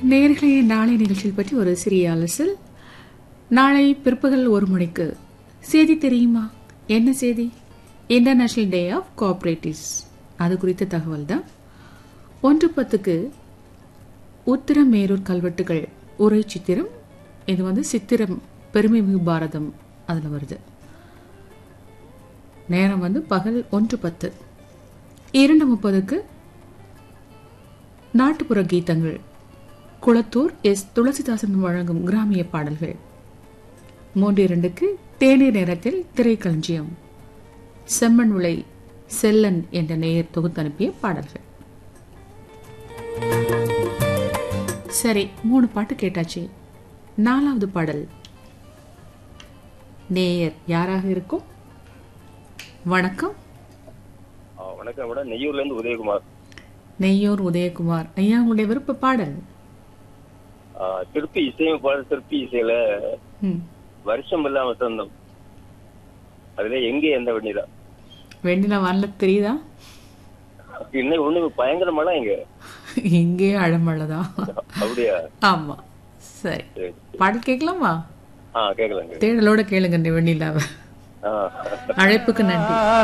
நேர்களே நாளை நிகழ்ச்சியில் பற்றி ஒரு சிறிய அலசல் நாளை பிற்பகல் ஒரு மணிக்கு செய்தி தெரியுமா என்ன செய்தி இன்டர்நேஷனல் டே ஆஃப் கோஆபரேட்டிவ்ஸ் அது குறித்த தகவல் தான் ஒன்று பத்துக்கு உத்திரமேரூர் கல்வெட்டுகள் உரை சித்திரம் இது வந்து சித்திரம் பெருமை மிகு பாரதம் அதில் வருது நேரம் வந்து பகல் ஒன்று பத்து இரண்டு முப்பதுக்கு நாட்டுப்புற கீதங்கள் குளத்தூர் எஸ் துளசிதாசன் வழங்கும் கிராமிய பாடல்கள் மூன்று இரண்டுக்கு தேநீர் நேரத்தில் திரைக்களஞ்சியம் செம்மண் உலை செல்லன் என்ற நேயர் தொகுத்து அனுப்பிய பாடல்கள் சரி மூணு பாட்டு கேட்டாச்சு நாலாவது பாடல் நேயர் யாராக இருக்கும் வணக்கம் ஆ, வணக்கம் மேடம் நெய்யூர்ல இருந்து உதயகுமார் நெய்யூர் உதயகுமார் ஐயா உங்களுடைய விருப்ப பாடல் ஆ, திருப்பி இசையமைப்பாளர் திருப்பி இசையில ம். வருஷம் இல்லாம வசந்தம் அதுல எங்க எந்த வெண்ணிலா வெண்ணிலா வரல தெரியுதா இன்னும் ஒண்ணு பயங்கர மழை இங்க இங்கே அழமழைதான் அப்படியா ஆமா சரி சரி. பாடல் கேட்கலாமா ஆ கேட்கலாங்க தேடலோட கேளுங்க இந்த வெண்ணிலாவை ஆ அழைப்புக்கு நன்றி